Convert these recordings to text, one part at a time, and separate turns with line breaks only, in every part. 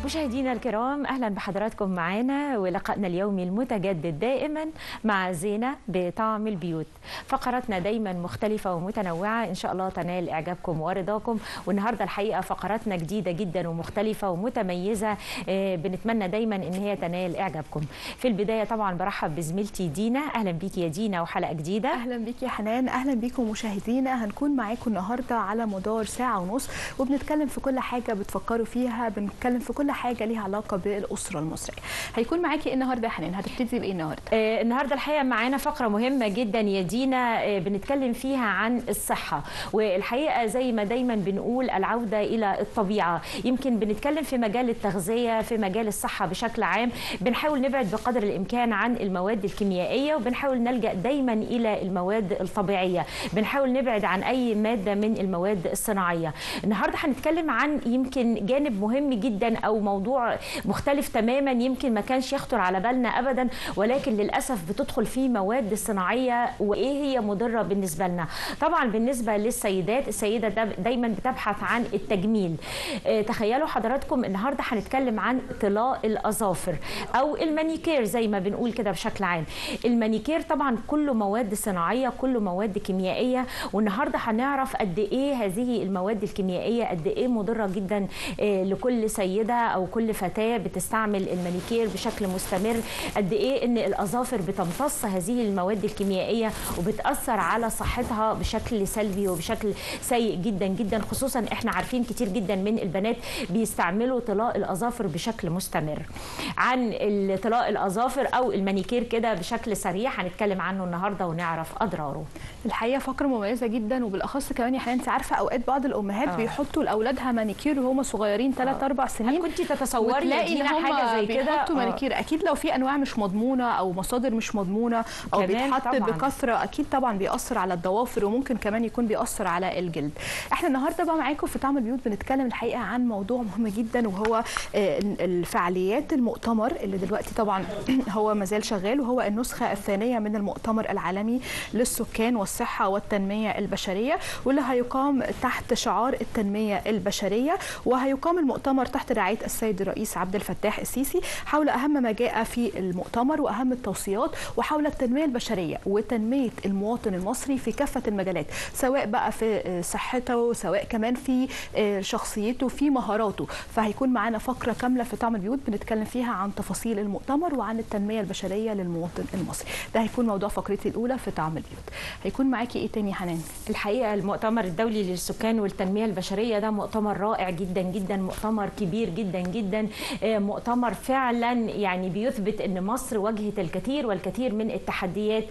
مشاهدينا الكرام اهلا بحضراتكم معنا ولقائنا اليومي المتجدد دائما مع زينه بطعم البيوت فقراتنا دايما مختلفه ومتنوعه ان شاء الله تنال اعجابكم ورضاكم والنهارده الحقيقه فقراتنا جديده جدا ومختلفه ومتميزه آه، بنتمنى دايما ان هي تنال اعجابكم في البدايه طبعا برحب بزميلتي دينا اهلا بيكي يا دينا وحلقه جديده
اهلا بيك يا حنان اهلا بيكم مشاهدينا هنكون معاكم النهارده على مدار ساعه ونص وبنتكلم في كل حاجه بتفكروا فيها بنتكلم في كل حاجه ليها علاقه بالاسره المصريه هيكون معاكي ايه النهارده يا حنان هتبتدي بايه النهارده
آه، النهارده الحقيقه معانا فقره مهمه جدا يا دينا آه، بنتكلم فيها عن الصحه والحقيقه زي ما دايما بنقول العوده الى الطبيعه يمكن بنتكلم في مجال التغذيه في مجال الصحه بشكل عام بنحاول نبعد بقدر الامكان عن المواد الكيميائيه وبنحاول نلجا دايما الى المواد الطبيعيه بنحاول نبعد عن اي ماده من المواد الصناعيه النهارده هنتكلم عن يمكن جانب مهم جدا او موضوع مختلف تماما يمكن ما كانش يخطر على بالنا ابدا ولكن للاسف بتدخل فيه مواد صناعيه وايه هي مضره بالنسبه لنا طبعا بالنسبه للسيدات السيده دا دايما بتبحث عن التجميل آه، تخيلوا حضراتكم النهارده هنتكلم عن طلاء الاظافر او المانيكير زي ما بنقول كده بشكل عام المانيكير طبعا كله مواد صناعيه كله مواد كيميائيه والنهارده هنعرف قد ايه هذه المواد الكيميائيه قد ايه مضره جدا آه، لكل سيده او كل فتاه بتستعمل المانيكير بشكل مستمر قد ايه ان الاظافر بتمتص هذه المواد الكيميائيه وبتاثر على صحتها بشكل سلبي وبشكل سيء جدا جدا خصوصا احنا عارفين كتير جدا من البنات بيستعملوا طلاء الاظافر بشكل مستمر عن طلاء الاظافر او المانيكير كده بشكل سريع هنتكلم عنه النهارده ونعرف اضراره
الحقيقه فقره مميزه جدا وبالاخص كمان يا حنان انت عارفه اوقات بعض الامهات
آه.
بيحطوا لاولادها مانيكير وهم صغيرين 3 4
هل
سنين
كنت تتصوري يا
وتلاقي ان
دينا
هم
حاجه زي كده
بيحطوا
آه.
مانيكير اكيد لو في انواع مش مضمونه او مصادر مش مضمونه او
كمان
بيتحط
طبعاً.
بكثره اكيد طبعا بيأثر على الضوافر وممكن كمان يكون بيأثر على الجلد احنا النهارده بقى معاكم في طعم البيوت بنتكلم الحقيقه عن موضوع مهم جدا وهو آه، الفعاليات المؤتمر اللي دلوقتي طبعا هو مازال شغال وهو النسخه الثانيه من المؤتمر العالمي للسكان والصحه والتنميه البشريه واللي هيقام تحت شعار التنميه البشريه وهيقام المؤتمر تحت رعايه السيد الرئيس عبد الفتاح السيسي حول اهم ما جاء في المؤتمر واهم التوصيات وحول التنميه البشريه وتنميه المواطن المصري في كافه المجالات سواء بقى في صحته سواء كمان في شخصيته في مهاراته فهيكون معانا فقره كامله في طعم البيوت بنتكلم فيها عن تفاصيل المؤتمر وعن التنميه البشريه للمواطن المصري ده هيكون موضوع فقرتي الاولى في طعم البيوت هيكون معاكي ايه تاني يا حنان
الحقيقه المؤتمر الدولي للسكان والتنميه البشريه ده مؤتمر رائع جدا جدا مؤتمر كبير جدا جدا آه، مؤتمر فعلا يعني بيثبت ان مصر واجهت الكثير والكثير من التحديات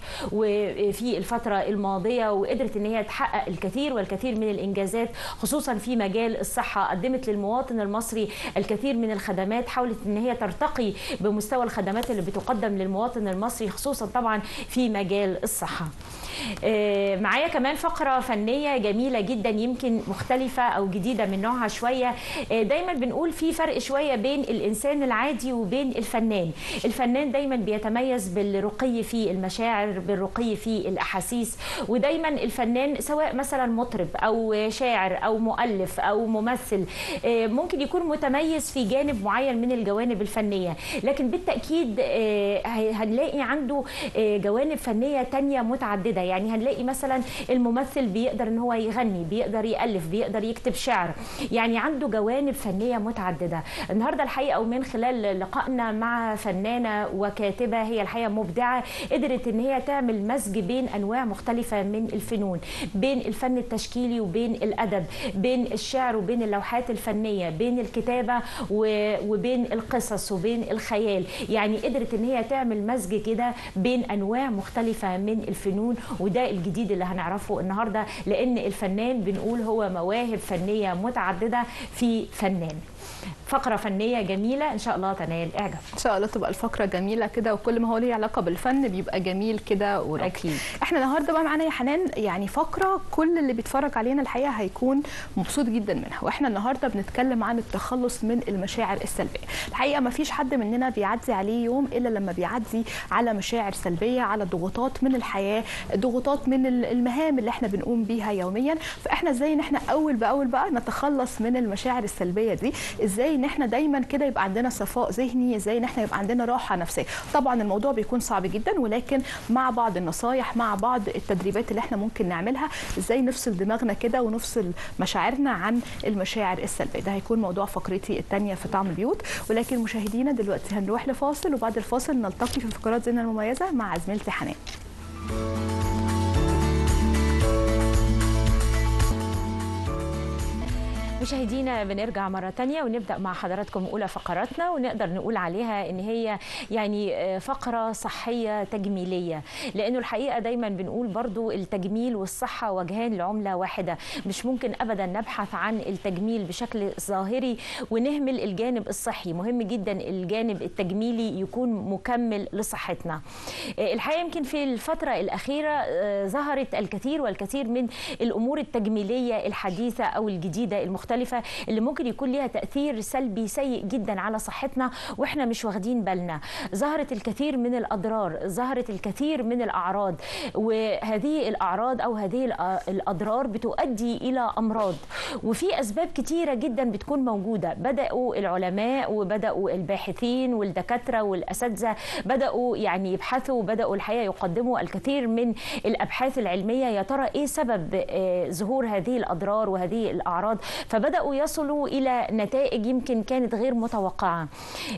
وفي الفتره الماضيه وقدرت ان هي تحقق الكثير والكثير من الانجازات خصوصا في مجال الصحه قدمت للمواطن المصري الكثير من الخدمات حاولت ان هي ترتقي بمستوى الخدمات اللي بتقدم للمواطن المصري خصوصا طبعا في مجال الصحه آه، معايا كمان فقرة فنية جميلة جدا يمكن مختلفة أو جديدة من نوعها شوية آه، دايما بنقول في فرق شوية بين الإنسان العادي وبين الفنان الفنان دايما بيتميز بالرقي في المشاعر بالرقي في الأحاسيس ودايما الفنان سواء مثلا مطرب أو شاعر أو مؤلف أو ممثل آه، ممكن يكون متميز في جانب معين من الجوانب الفنية لكن بالتأكيد آه، هنلاقي عنده آه، جوانب فنية تانية متعددة يعني هنلاقي مثلا الممثل بيقدر ان هو يغني بيقدر يألف بيقدر يكتب شعر يعني عنده جوانب فنية متعددة النهاردة الحقيقة ومن خلال لقائنا مع فنانة وكاتبة هي الحقيقة مبدعة قدرت ان هي تعمل مزج بين انواع مختلفة من الفنون بين الفن التشكيلي وبين الادب بين الشعر وبين اللوحات الفنية بين الكتابة و- وبين القصص وبين الخيال يعني قدرت ان هي تعمل مزج كده بين انواع مختلفة من الفنون وده الجديد اللي هنعرفه النهارده لان الفنان بنقول هو مواهب فنيه متعدده في فنان فقره فنيه جميله ان شاء الله تنال اعجاب
ان شاء الله تبقى الفقره جميله كده وكل ما هو ليه علاقه بالفن بيبقى جميل كده وراقي
اكيد
احنا النهارده بقى معانا يا حنان يعني فقره كل اللي بيتفرج علينا الحقيقه هيكون مبسوط جدا منها واحنا النهارده بنتكلم عن التخلص من المشاعر السلبيه الحقيقه ما فيش حد مننا بيعدي عليه يوم الا لما بيعدي على مشاعر سلبيه على ضغوطات من الحياه ضغوطات من المهام اللي احنا بنقوم بيها يوميا فاحنا ازاي ان احنا اول باول بقى نتخلص من المشاعر السلبيه دي ازاي ان احنا دايما كده يبقى عندنا صفاء ذهني ازاي ان احنا يبقى عندنا راحه نفسيه طبعا الموضوع بيكون صعب جدا ولكن مع بعض النصايح مع بعض التدريبات اللي احنا ممكن نعملها ازاي نفصل دماغنا كده ونفصل مشاعرنا عن المشاعر السلبيه ده هيكون موضوع فقرتي الثانيه في طعم البيوت ولكن مشاهدينا دلوقتي هنروح لفاصل وبعد الفاصل نلتقي في فقرات زينة المميزه مع زميلتي حنان
مشاهدينا بنرجع مرة تانية ونبدأ مع حضراتكم أولى فقراتنا ونقدر نقول عليها إن هي يعني فقرة صحية تجميلية لأنه الحقيقة دايما بنقول برضو التجميل والصحة وجهان لعملة واحدة مش ممكن أبدا نبحث عن التجميل بشكل ظاهري ونهمل الجانب الصحي مهم جدا الجانب التجميلي يكون مكمل لصحتنا الحقيقة يمكن في الفترة الأخيرة ظهرت الكثير والكثير من الأمور التجميلية الحديثة أو الجديدة المختلفة المختلفة اللي ممكن يكون لها تأثير سلبي سيء جدا على صحتنا وإحنا مش واخدين بالنا ظهرت الكثير من الأضرار ظهرت الكثير من الأعراض وهذه الأعراض أو هذه الأضرار بتؤدي إلى أمراض وفي أسباب كتيرة جدا بتكون موجودة بدأوا العلماء وبدأوا الباحثين والدكاترة والأساتذة بدأوا يعني يبحثوا وبدأوا الحقيقة يقدموا الكثير من الأبحاث العلمية يا ترى إيه سبب ظهور هذه الأضرار وهذه الأعراض فبداوا يصلوا الى نتائج يمكن كانت غير متوقعه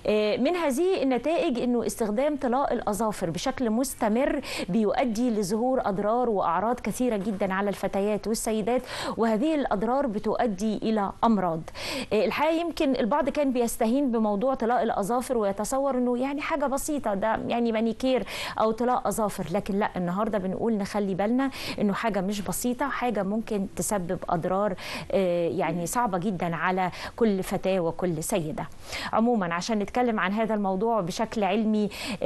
من هذه النتائج انه استخدام طلاء الاظافر بشكل مستمر بيؤدي لظهور اضرار واعراض كثيره جدا على الفتيات والسيدات وهذه الاضرار بتؤدي الى امراض الحقيقه يمكن البعض كان بيستهين بموضوع طلاء الاظافر ويتصور انه يعني حاجه بسيطه ده يعني مانيكير او طلاء اظافر لكن لا النهارده بنقول نخلي بالنا انه حاجه مش بسيطه حاجه ممكن تسبب اضرار يعني صعبة جدا على كل فتاة وكل سيدة عموما عشان نتكلم عن هذا الموضوع بشكل علمي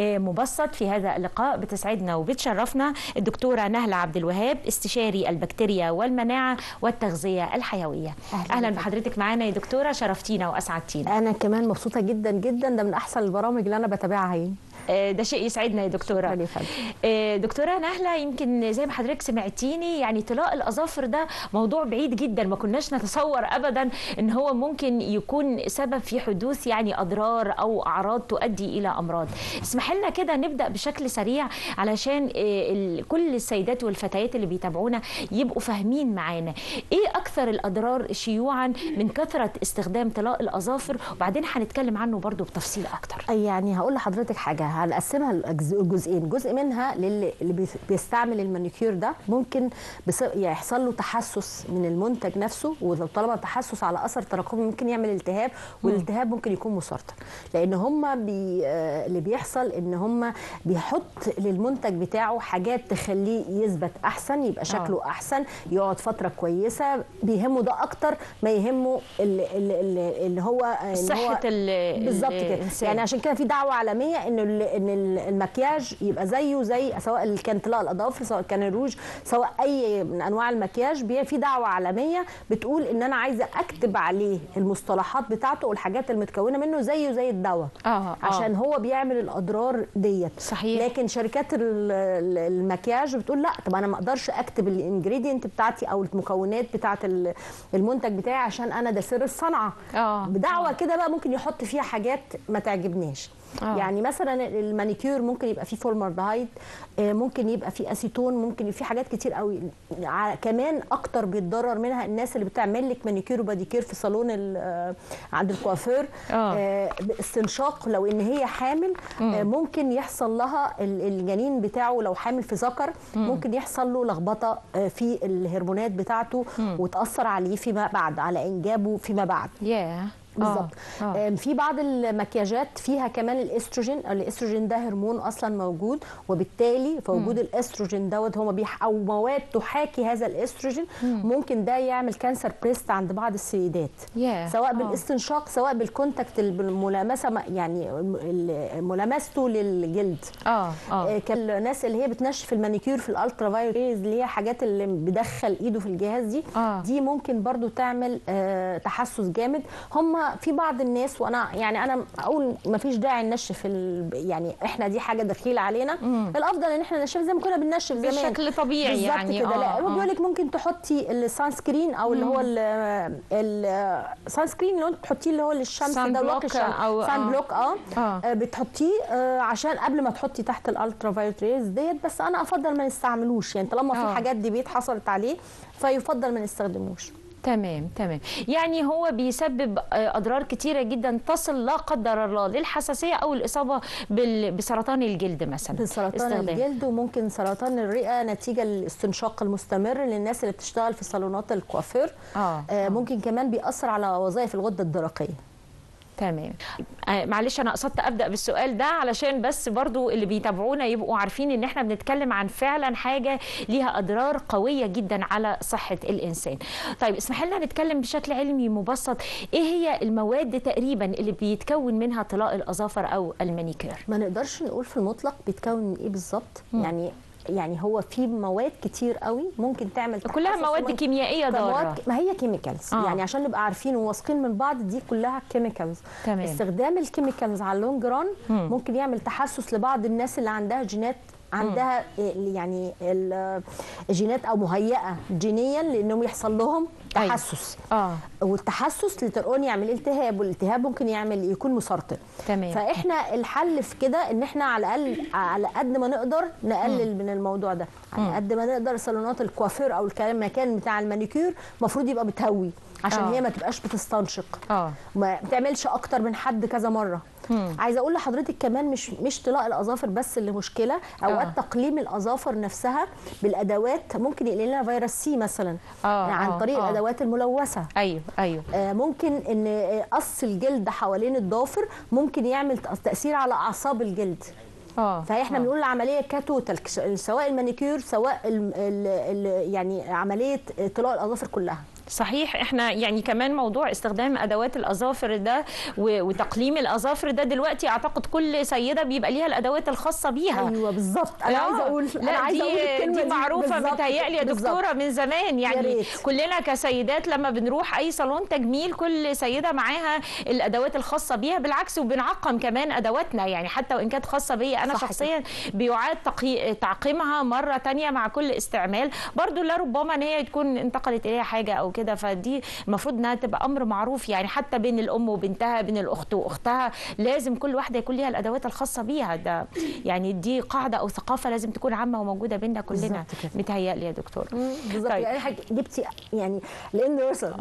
مبسط في هذا اللقاء بتسعدنا وبتشرفنا الدكتورة نهلة عبد الوهاب استشاري البكتيريا والمناعة والتغذية الحيوية أهلا, أهلا بحضرتك معانا يا دكتورة شرفتينا وأسعدتينا
أنا كمان مبسوطة جدا جدا ده من أحسن البرامج اللي أنا بتابعها يعني.
ده شيء يسعدنا يا دكتوره دكتوره نهله يمكن زي ما حضرتك سمعتيني يعني طلاء الاظافر ده موضوع بعيد جدا ما كناش نتصور ابدا ان هو ممكن يكون سبب في حدوث يعني اضرار او اعراض تؤدي الى امراض اسمح لنا كده نبدا بشكل سريع علشان كل السيدات والفتيات اللي بيتابعونا يبقوا فاهمين معانا ايه اكثر الاضرار شيوعا من كثره استخدام طلاء الاظافر وبعدين هنتكلم عنه برضو بتفصيل اكتر
يعني هقول لحضرتك حاجه هنقسمها لجزئين جزء منها للي اللي بيستعمل المانيكير ده ممكن يحصل له تحسس من المنتج نفسه وطالما تحسس على اثر تراكمي ممكن يعمل التهاب والالتهاب ممكن يكون مسرطن لان هم بي اللي بيحصل ان هم بيحط للمنتج بتاعه حاجات تخليه يثبت احسن يبقى شكله أوه. احسن يقعد فتره كويسه بيهمه ده اكتر ما يهمه اللي, اللي, اللي هو
صحه
بالظبط كده يعني عشان كده في دعوه عالميه انه ان المكياج يبقى زيه زي سواء كان طلاء الاظافر سواء كان الروج سواء اي من انواع المكياج في دعوه عالميه بتقول ان انا عايزه اكتب عليه المصطلحات بتاعته والحاجات المتكونه منه زيه زي الدواء
آه
عشان
آه.
هو بيعمل الاضرار ديت
صحيح
لكن شركات المكياج بتقول لا طب انا ما اقدرش اكتب الانجريدينت بتاعتي او المكونات بتاعه المنتج بتاعي عشان انا ده سر الصنعه
آه.
بدعوه كده بقى ممكن يحط فيها حاجات ما تعجبناش
آه.
يعني مثلا المانيكير ممكن يبقى فيه فورمالدهايد ممكن يبقى فيه اسيتون ممكن في حاجات كتير قوي كمان اكتر بيتضرر منها الناس اللي بتعمل لك مانيكير وباديكير في صالون عند الكوافير
آه.
استنشاق لو ان هي حامل
مم.
ممكن يحصل لها الجنين بتاعه لو حامل في ذكر ممكن يحصل له لخبطه في الهرمونات بتاعته
مم.
وتاثر عليه فيما بعد على انجابه فيما بعد
yeah.
بالظبط
آه. آه.
في بعض المكياجات فيها كمان الاستروجين الاستروجين ده هرمون اصلا موجود وبالتالي فوجود الاستروجين دوت هو بيح او مواد تحاكي هذا الاستروجين ممكن ده يعمل كانسر بريست عند بعض السيدات
yeah.
سواء
آه.
بالاستنشاق سواء بالكونتاكت بالملامسه يعني ملامسته للجلد
اه اه
كان الناس اللي هي بتنشف المانيكير في الالترا فايولت اللي هي حاجات اللي بيدخل ايده في الجهاز دي
آه.
دي ممكن برضو تعمل آه تحسس جامد هم انما في بعض الناس وانا يعني انا اقول ما فيش داعي ننشف ال... يعني احنا دي حاجه دخيله علينا الافضل ان احنا ننشف زي ما كنا بننشف زمان
بشكل طبيعي
بالظبط
يعني،
كده
آه،
لا هو
آه.
بيقول لك ممكن تحطي السان سكرين او اللي هو السان سكرين اللي هو تحطيه اللي هو للشمس
سان
ده
بلوك
واقي الشمس
أو-
سان
آه.
بلوك اه,
آه.
آه. بتحطيه آه عشان قبل ما تحطي تحت الالترا فايولت ريز ديت بس انا افضل ما نستعملوش يعني طالما
آه.
في حاجات ديبيت حصلت عليه فيفضل ما نستخدموش
تمام تمام يعني هو بيسبب آه، اضرار كتيره جدا تصل لا قدر الله للحساسيه او الاصابه بال- بسرطان الجلد مثلا
بسرطان
استخدام.
الجلد وممكن سرطان الرئه نتيجه للاستنشاق المستمر للناس اللي بتشتغل في صالونات الكوافير
آه،
آه ممكن كمان بيأثر على وظائف الغده الدرقيه
تمام آه، معلش انا قصدت ابدا بالسؤال ده علشان بس برضو اللي بيتابعونا يبقوا عارفين ان احنا بنتكلم عن فعلا حاجه ليها اضرار قويه جدا على صحه الانسان طيب اسمح لنا نتكلم بشكل علمي مبسط ايه هي المواد تقريبا اللي بيتكون منها طلاء الاظافر او المانيكير
ما نقدرش نقول في المطلق بيتكون من ايه بالظبط يعني يعني هو في مواد كتير قوي ممكن تعمل
كلها
تحسس
مواد
وممكن-
كيميائيه ضاره
مواد ما هي كيميكالز
آه.
يعني عشان نبقى عارفين وواثقين من بعض دي كلها كيميكالز
تمام.
استخدام الكيميكالز على اللونج ران
مم.
ممكن يعمل تحسس لبعض الناس اللي عندها جينات عندها إيه يعني ال- جينات او مهيئه جينيا لانهم يحصل لهم
أيوة.
تحسس
اه
والتحسس لترقون يعمل التهاب والالتهاب ممكن يعمل يكون مسرطن
تمام.
فاحنا الحل في كده ان احنا على الاقل على قد ما نقدر نقلل من الموضوع ده على قد ما نقدر صالونات الكوافير او الكلام المكان بتاع المانيكير المفروض يبقى بتهوي عشان
آه.
هي ما تبقاش بتستنشق
اه
ما بتعملش اكتر من حد كذا مره عايزه اقول لحضرتك كمان مش مش طلاء الاظافر بس اللي مشكله اوقات
آه.
تقليم الاظافر نفسها بالادوات ممكن يقلل لنا فيروس سي مثلا
آه،
عن
آه،
طريق
آه.
الادوات الملوثه
ايوه ايوه
آه، ممكن ان آه، قص الجلد حوالين الضافر ممكن يعمل تأ- تاثير على اعصاب الجلد
اه
فاحنا
آه.
بنقول العمليه كتوتال كس- سواء المانيكير سواء ال ال ال يعني عمليه طلاء الاظافر كلها
صحيح احنا يعني كمان موضوع استخدام ادوات الاظافر ده و- وتقليم الاظافر ده دلوقتي اعتقد كل سيده بيبقى ليها الادوات الخاصه بيها
ايوه بالظبط انا
آه،
عايزه اقول
لا
انا عايزه
دي
اقول الكلمه
دي معروفه
بالظبط
متهيألي يا
كده، بالظبط.
دكتوره من زمان يعني
ريت.
كلنا كسيدات لما بنروح اي صالون تجميل كل سيده معاها الادوات الخاصه بيها بالعكس وبنعقم كمان ادواتنا يعني حتى وان كانت خاصه بيا انا
صح
شخصيا بيعاد تقي... تعقيمها مره تانية مع كل استعمال برضو لا ربما ان هي تكون انتقلت اليها حاجه او كده فدي المفروض انها تبقى امر معروف يعني حتى بين الام وبنتها بين الاخت واختها لازم كل واحده يكون ليها الادوات الخاصه بيها ده يعني دي قاعده او ثقافه لازم تكون عامه وموجوده بينا كلنا
بالظبط كده.
متهيألي يا دكتور
بالظبط
طيب.
يعني حاجة جبتي يعني لان وصل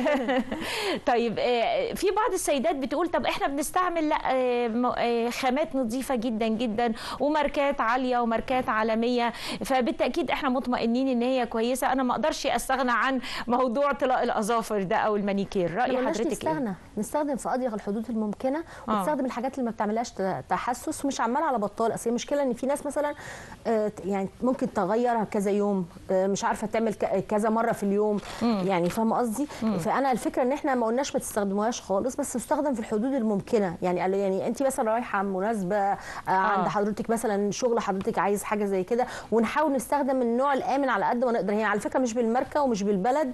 طيب آه، في بعض السيدات بتقول طب احنا بنستعمل لا آه، م- آه، خامات نظيفه جدا جدا وماركات عاليه وماركات عالميه فبالتاكيد احنا مطمئنين ان هي كويسه انا ما اقدرش استغنى عن موضوع طلاء الاظافر ده او المانيكير راي
مالناش
حضرتك ايه
نستغنى نستخدم في اضيق الحدود الممكنه
آه.
ونستخدم الحاجات اللي ما بتعملهاش ت- تحسس ومش عمال على بطال اصل هي المشكله ان في ناس مثلا آه، يعني ممكن تغيرها كذا يوم آه، مش عارفه تعمل ك- كذا مره في اليوم يعني فاهمه قصدي فانا الفكره ان احنا ما قلناش ما تستخدموهاش خالص بس تستخدم في الحدود الممكنه يعني قال- يعني انت مثلا رايحه مناسبه آه، عند حضرتك مثلا شغل حضرتك عايز حاجه زي كده ونحاول نستخدم النوع الامن على قد ما نقدر هي على فكره مش بالماركه ومش بالبلد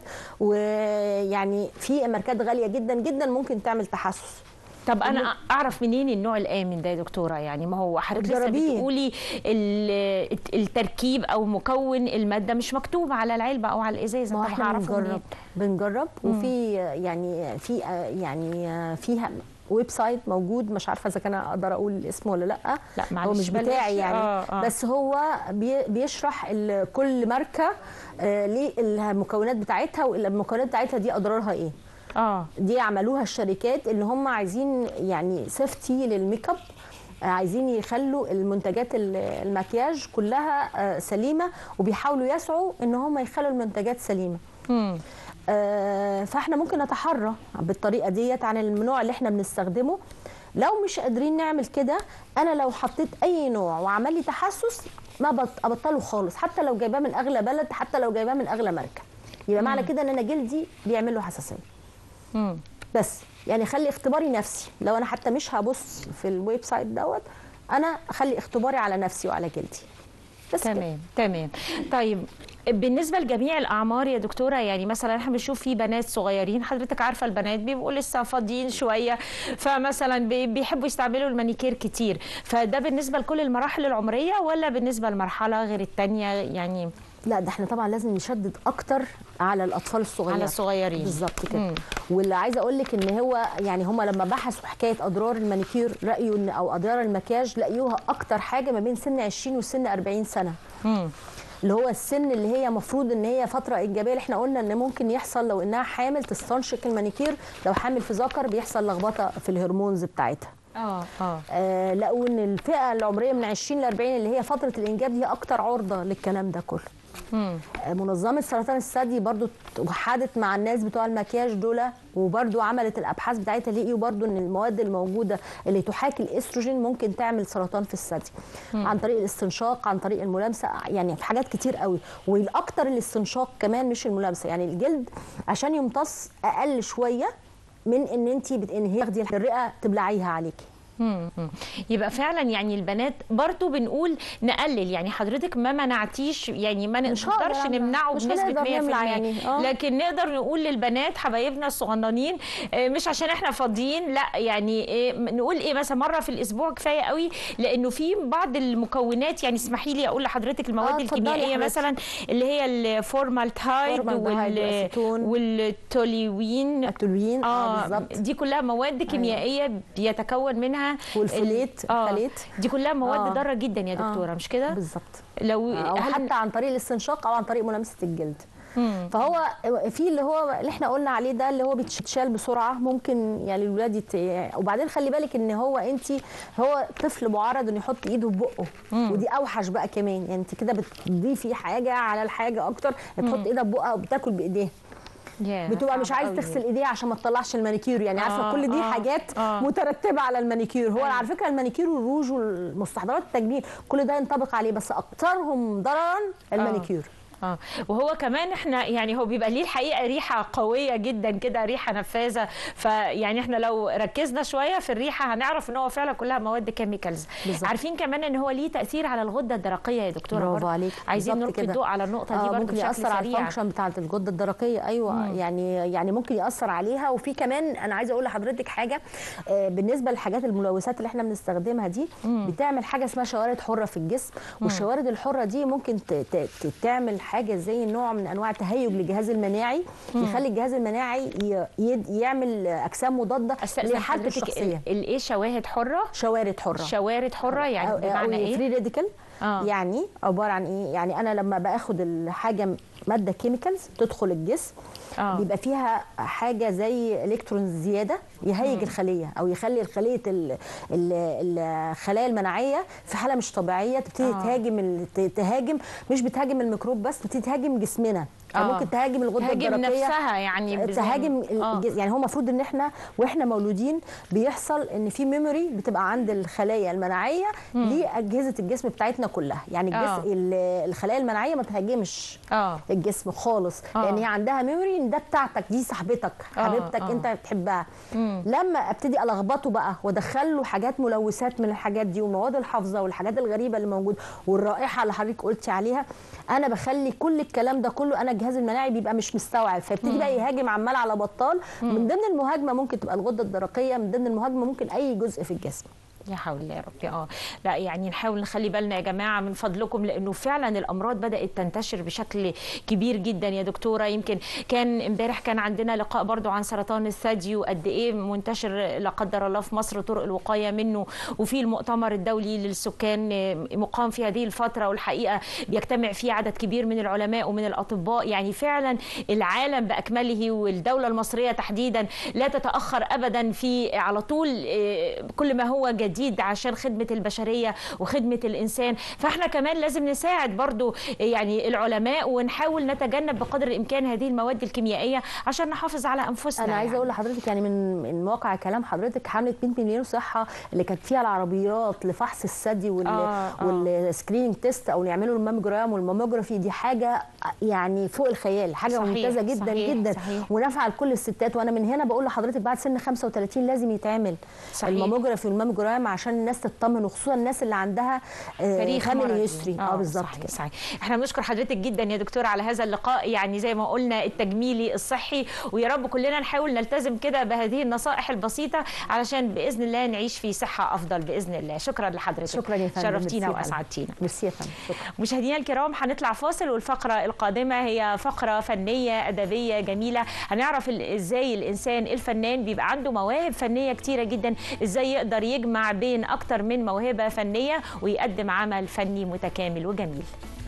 ويعني في ماركات غاليه جدا جدا ممكن تعمل تحسس
طب انا اعرف منين النوع الامن ده يا دكتوره يعني ما هو حضرتك لسه
جربيه.
بتقولي ال- التركيب او مكون الماده مش مكتوب على العلبه او على الازازه
ما هو
طب
احنا
هعرفه منين؟
بنجرب بنجرب وفي يعني في يعني فيها ويب سايت موجود مش عارفه اذا كان اقدر اقول اسمه ولا لا
لا،
هو
معلش
مش
بلاش.
بتاعي يعني
آه، آه.
بس هو بي- بيشرح ال- كل ماركه آه، ليه المكونات بتاعتها والمكونات بتاعتها دي اضرارها ايه
اه
دي عملوها الشركات اللي هم عايزين يعني سيفتي للميك اب آه، عايزين يخلوا المنتجات ال- المكياج كلها آه، سليمه وبيحاولوا يسعوا ان هم يخلوا المنتجات سليمه
مم.
آه، فاحنا ممكن نتحرى بالطريقه ديت عن النوع اللي احنا بنستخدمه لو مش قادرين نعمل كده انا لو حطيت اي نوع وعمل لي تحسس ما بط- ابطله خالص حتى لو جايباه من اغلى بلد حتى لو جايباه من اغلى ماركه يبقى معنى كده ان انا جلدي بيعمل له حساسيه
مم.
بس يعني خلي اختباري نفسي لو انا حتى مش هبص في الويب سايت دوت انا اخلي اختباري على نفسي وعلى جلدي بس كده.
تمام تمام طيب بالنسبه لجميع الاعمار يا دكتوره يعني مثلا احنا بنشوف في بنات صغيرين حضرتك عارفه البنات بيبقوا لسه فاضيين شويه فمثلا بي- بيحبوا يستعملوا المانيكير كتير فده بالنسبه لكل المراحل العمريه ولا بالنسبه لمرحله غير الثانيه يعني
لا ده احنا طبعا لازم نشدد اكتر على الاطفال الصغيرين
على الصغيرين.
بالظبط كده
مم.
واللي عايزه اقول لك ان هو يعني هم لما بحثوا حكايه اضرار المانيكير رايوا ان او اضرار المكياج لقيوها اكتر حاجه ما بين سن 20 وسن 40 سنه
مم.
اللي هو السن اللي هي مفروض ان هي فتره انجابيه اللي احنا قلنا ان ممكن يحصل لو انها حامل تستنشق المانيكير لو حامل في ذكر بيحصل لخبطه في الهرمونز بتاعتها
اه اه
آه لقوا ان الفئه العمريه من 20 ل 40 اللي هي فتره الانجاب دي اكتر عرضه للكلام ده كله
مم.
آه، منظمه سرطان الثدي برضو وحدت مع الناس بتوع المكياج دول وبرضو عملت الابحاث بتاعتها لقيوا برضو ان المواد الموجوده اللي تحاكي الاستروجين ممكن تعمل سرطان في الثدي عن طريق الاستنشاق عن طريق الملامسه يعني في حاجات كتير قوي والاكتر الاستنشاق كمان مش الملامسه يعني الجلد عشان يمتص اقل شويه من ان انت بتنهي تاخدي الرئه تبلعيها عليكي
مم. مم. يبقى فعلا يعني البنات برضو بنقول نقلل يعني حضرتك ما منعتيش يعني ما
مش هقدر
نقدرش
أمنع.
نمنعه
مش
بنسبه 100%
هنقدر نمنع يعني. آه.
لكن نقدر نقول للبنات حبايبنا الصغننين آه، مش عشان احنا فاضيين لا يعني إيه نقول ايه مثلا مره في الاسبوع كفايه قوي لانه في بعض المكونات يعني اسمحي لي اقول لحضرتك المواد
آه، اتفضلي يا
الكيميائيه
حبيبتي.
مثلا اللي هي الفورمالدهايد
فورمالدهايد والأسيتون.
والتوليوين
التولوين اه
اه
بالظبط
دي كلها مواد كيميائيه بيتكون منها
والفليت،
ال- آه
الفليت.
دي كلها مواد
آه.
ضاره جدا يا دكتوره
آه.
مش كده
بالظبط
لو
او
هل-
حتى عن طريق الاستنشاق او عن طريق ملامسه الجلد
مم.
فهو في اللي هو اللي احنا قلنا عليه ده اللي هو بيتشال بسرعه ممكن يعني الولاد يت... وبعدين خلي بالك ان هو انت هو طفل معرض انه يحط ايده في بقه ودي اوحش بقى كمان يعني انت كده بتضيفي حاجه على الحاجه اكتر تحط ايدها في بقها وبتاكل بايديها
ياه،
بتبقى
صعب
مش عايز
قوي.
تغسل ايديها عشان ما تطلعش المانيكير يعني عارفه
آه،
كل دي
آه،
حاجات
آه.
مترتبه على المانيكير هو على فكره المانيكير والروج والمستحضرات التجميل كل ده ينطبق عليه بس اكثرهم ضررا المانيكير
اه وهو كمان احنا يعني هو بيبقى ليه الحقيقه ريحه قويه جدا كده ريحه نفاذه فيعني احنا لو ركزنا شويه في الريحه هنعرف ان هو فعلا كلها مواد كيميكالز
بالظبط.
عارفين كمان ان هو ليه تاثير على الغده الدرقيه يا دكتوره
برافو
برضه.
عليك
عايزين
بالظبط
نلقي
كده.
الضوء على النقطه دي
آه،
برضه
ممكن
بشكل
ياثر على
سريع
الفانكشن بتاعه الغده الدرقيه ايوه مم. يعني يعني ممكن ياثر عليها وفي كمان انا عايزه اقول لحضرتك حاجه آه، بالنسبه للحاجات الملوثات اللي احنا بنستخدمها دي بتعمل حاجه اسمها شوارد حره في الجسم والشوارد الحره دي ممكن ت- ت- ت- تعمل حاجه زي نوع من انواع التهيج للجهاز المناعي يخلي الجهاز المناعي ي- يد- يعمل اجسام مضاده
استاذن
لحالته
حضرتك
الشخصيه
ال- الايه شواهد حره
شوارد حره
شوارد حره يعني بمعنى ايه
فري راديكال
آه.
يعني عباره عن ايه يعني انا لما باخد الحاجه ماده كيميكالز تدخل الجسم
آه.
بيبقى فيها حاجه زي الكترون زياده يهيج الخليه او يخلي الخليه ال- ال- الخلايا المناعيه في حاله مش طبيعيه تبتدي
آه.
تهاجم ال- ت- تهاجم مش بتهاجم الميكروب بس بتبتدي تهاجم جسمنا
آه.
فممكن تهاجم الغده
تهاجم
الدرقيه
نفسها يعني بزي-
تهاجم
آه.
الجسم يعني هو المفروض ان احنا واحنا مولودين بيحصل ان في ميموري بتبقى عند الخلايا المناعيه لاجهزه الجسم بتاعتنا كلها يعني
آه.
الجسم ال- الخلايا المناعيه ما تهاجمش
اه
الجسم خالص
آه.
لان هي عندها ميموري ان ده بتاعتك دي صاحبتك
آه،
حبيبتك
آه.
انت بتحبها لما ابتدي الخبطه بقى وادخل له حاجات ملوثات من الحاجات دي والمواد الحافظه والحاجات الغريبه اللي موجوده والرائحه اللي حضرتك قلتي عليها انا بخلي كل الكلام ده كله انا الجهاز المناعي بيبقى مش مستوعب فيبتدي بقى يهاجم عمال على بطال من ضمن المهاجمه ممكن تبقى الغده الدرقيه من ضمن المهاجمه ممكن اي جزء في الجسم
يا حول الله يا ربي اه لا يعني نحاول نخلي بالنا يا جماعه من فضلكم لانه فعلا الامراض بدات تنتشر بشكل كبير جدا يا دكتوره يمكن كان امبارح كان عندنا لقاء برضو عن سرطان الثدي وقد ايه منتشر لا قدر الله في مصر طرق الوقايه منه وفي المؤتمر الدولي للسكان آه، مقام في هذه الفتره والحقيقه بيجتمع فيه عدد كبير من العلماء ومن الاطباء يعني فعلا العالم باكمله والدوله المصريه تحديدا لا تتاخر ابدا في على طول آه، كل ما هو جديد عشان خدمه البشريه وخدمه الانسان فاحنا كمان لازم نساعد برضو يعني العلماء ونحاول نتجنب بقدر الامكان هذه المواد الكيميائيه عشان نحافظ على انفسنا
انا عايزه
يعني.
اقول لحضرتك يعني من من واقع كلام حضرتك حمله 100 مليون صحه اللي كانت فيها العربيات لفحص الثدي وال
آه، آه.
والسكريننج تيست او يعملوا الماموجرام والماموجرافي دي حاجه يعني فوق الخيال حاجه
صحيح،
ممتازه جدا
صحيح،
جدا
صحيح.
ونافعه لكل الستات وانا من هنا بقول لحضرتك بعد سن 35 لازم يتعمل
صحيح.
الماموجرافي والماموجرام مهم عشان الناس تطمن وخصوصا الناس اللي عندها
تاريخ
فاميلي
مرضي.
هيستوري اه بالظبط
صحيح,
كده
صحيح احنا بنشكر حضرتك جدا يا دكتوره على هذا اللقاء يعني زي ما قلنا التجميلي الصحي ويا رب كلنا نحاول نلتزم كده بهذه النصائح البسيطه علشان باذن الله نعيش في صحه افضل باذن الله شكرا لحضرتك
شكرا يا فندم
شرفتينا
ميرسي يا فندم.
واسعدتينا
ميرسي يا فندم شكرا
مشاهدينا الكرام هنطلع فاصل والفقرة القادمة هي فقرة فنية أدبية جميلة هنعرف ال- إزاي الإنسان الفنان بيبقى عنده مواهب فنية كتيرة جدا إزاي يقدر يجمع بين أكتر من موهبة فنية ويقدم عمل فني متكامل وجميل